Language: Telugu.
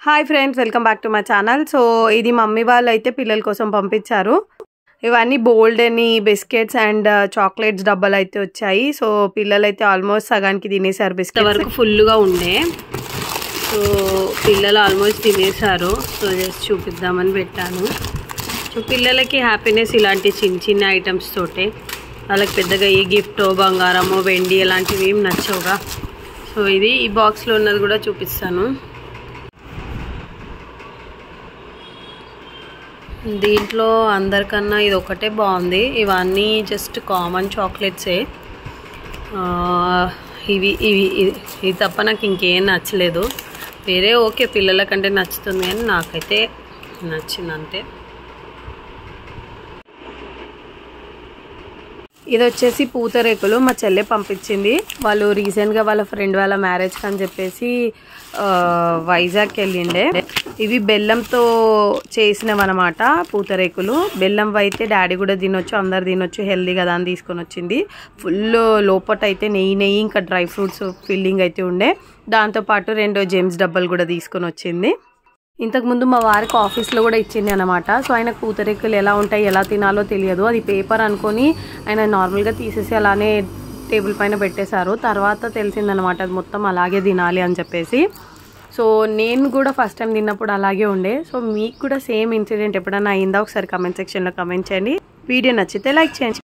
hi friends welcome back to my channel so ఇది మమ్మీ వాళ్ళు అయితే పిల్లల కోసం పంపించారు ఇవన్నీ బోల్డ్ అని బిస్కెట్స్ అండ్ చాక్లెట్స్ డబ్బాలు అయితే వచ్చాయి సో పిల్లలు అయితే ఆల్మోస్ట్ సగానికి తినేసారు బిస్కెట్ వరకు ఫుల్గా ఉండే సో పిల్లలు ఆల్మోస్ట్ తినేసారు సో జస్ట్ చూపిద్దామని పెట్టాను సో పిల్లలకి హ్యాపీనెస్ ఇలాంటి చిన్న చిన్న ఐటమ్స్ తోటే వాళ్ళకి పెద్దగా ఏ గిఫ్ట్ బంగారము వెండి అలాంటివి ఏం నచ్చవుగా సో ఇది ఈ బాక్స్లో ఉన్నది కూడా చూపిస్తాను దీంట్లో అందరికన్నా ఇది ఒకటే బాగుంది ఇవన్నీ జస్ట్ కామన్ చాక్లెట్సే ఆ, ఇవి ఇవి ఇది ఇది తప్ప నాకు ఇంకేం నచ్చలేదు వేరే ఓకే పిల్లలకంటే నచ్చుతుంది కానీ నాకైతే నచ్చింది అంతే ఇది వచ్చేసి పూతరేకులు మా చెల్లె పంపించింది వాళ్ళు రీసెంట్గా వాళ్ళ ఫ్రెండ్ వాళ్ళ మ్యారేజ్కి అని చెప్పేసి ఆ, వైజాగ్కి వెళ్ళిండే ఇవి బెల్లంతో చేసినవన్నమాట పూతరేకులు బెల్లం అయితే డాడీ కూడా తినొచ్చు అందరు తినొచ్చు హెల్దీ కదా అని తీసుకొని వచ్చింది ఫుల్ లోపట అయితే నెయ్యి నెయ్యి ఇంకా డ్రై ఫ్రూట్స్ ఫిల్లింగ్ అయితే ఉండే దాంతోపాటు రెండు జెమ్స్ డబ్బాలు కూడా తీసుకొని వచ్చింది ఇంతకుముందు మా వారికి ఆఫీస్లో కూడా ఇచ్చింది అనమాట సో ఆయన పూతరేకులు ఎలా ఉంటాయి ఎలా తినాలో తెలియదు అది పేపర్ అనుకొని ఆయన నార్మల్గా తీసేసి అలానే టేబుల్ పైన పెట్టేశారు తర్వాత తెలిసిందనమాట అది మొత్తం అలాగే తినాలి అని చెప్పేసి సో నేను కూడా ఫస్ట్ టైం తిన్నప్పుడు అలాగే ఉండే సో మీకు కూడా సేమ్ ఇన్సిడెంట్ ఎప్పుడైనా అయిందా ఒకసారి కమెంట్ సెక్షన్లో కమెంట్ చేయండి వీడియో నచ్చితే లైక్ చేయండి